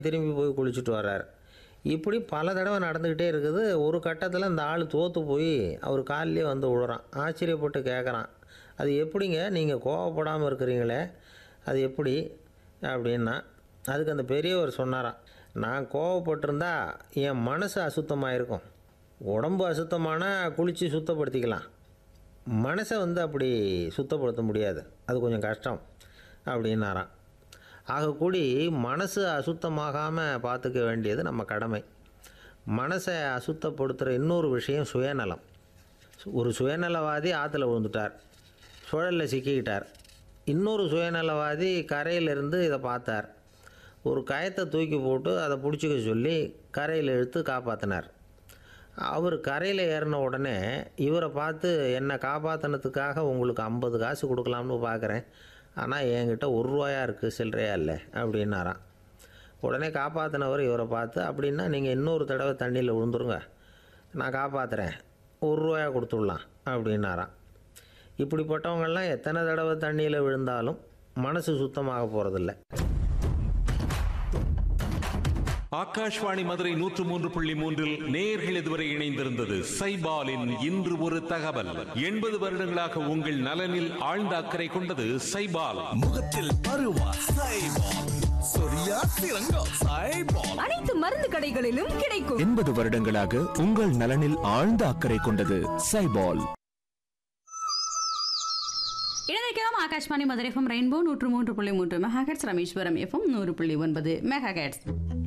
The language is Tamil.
திரும்பி போய் குளிச்சுட்டு வர்றார் இப்படி பல தடவை நடந்துக்கிட்டே இருக்குது ஒரு கட்டத்தில் இந்த ஆள் தோற்று போய் அவர் காலிலே வந்து விழுறான் ஆச்சரியப்பட்டு கேட்குறான் அது எப்படிங்க நீங்கள் கோவப்படாமல் இருக்கிறீங்களே அது எப்படி அப்படின்னா அதுக்கு அந்த பெரியவர் சொன்னாராம் நான் கோவப்பட்டிருந்தா என் மனசு அசுத்தமாக இருக்கும் உடம்பு அசுத்தமான குளித்து சுத்தப்படுத்திக்கலாம் மனசை வந்து அப்படி சுத்தப்படுத்த முடியாது அது கொஞ்சம் கஷ்டம் அப்படின்னாராம் ஆகக்கூடி மனசு அசுத்தமாகாமல் பார்த்துக்க வேண்டியது நம்ம கடமை மனசை அசுத்தப்படுத்துகிற இன்னொரு விஷயம் சுயநலம் ஒரு சுயநலவாதி ஆற்றுல விழுந்துட்டார் சுழலில் சிக்கிக்கிட்டார் இன்னொரு சுயநலவாதி கரையிலிருந்து இதை பார்த்தார் ஒரு கயத்தை தூக்கி போட்டு அதை பிடிச்சிக்க சொல்லி கரையில் இழுத்து காப்பாற்றினார் அவர் கரையில் ஏறின உடனே இவரை பார்த்து என்னை காப்பாற்றினதுக்காக உங்களுக்கு ஐம்பது காசு கொடுக்கலாம்னு பார்க்குறேன் ஆனால் என்கிட்ட ஒரு ரூபாயா இருக்குது சில்லறையா இல்லை அப்படின்னாராம் உடனே காப்பாற்றினவர் இவரை பார்த்து அப்படின்னா நீங்கள் இன்னொரு தடவை தண்ணியில் விழுந்துருங்க நான் காப்பாற்றுறேன் ஒரு ரூபாயா கொடுத்துடலாம் அப்படின்னாராம் இப்படிப்பட்டவங்கெல்லாம் எத்தனை தடவை தண்ணியில் விழுந்தாலும் மனசு சுத்தமாக போகிறதில்ல ஆகாஷ்வாணி மதுரை நூற்று மூன்று புள்ளி மூன்றில் நேர்கள் இதுவரை இணைந்திருந்தது சைபாலின் இன்று ஒரு தகவல் எண்பது வருடங்களாக உங்கள் நலனில் ஆழ்ந்த அக்கறை கொண்டது சைபால் முகத்தில் பருவா சைபால் சொரியா சிறங்கோ சைபால் அனைத்து மருந்து கடைகளிலும் கிடைக்கும் எண்பது வருடங்களாக உங்கள் நலனில் ஆழ்ந்த அக்கறை கொண்டது சைபால் இணைந்திருக்கிறோம் ஆகாஷ்வாணி மதுரை எஃப்எம் ரெயின்போ நூற்று மூன்று புள்ளி மூன்று மெகாஹெட்ஸ் ரமேஸ்வரம் எஃப்எம் நூறு புள்ளி ஒன்பது மெகாஹெட்ஸ்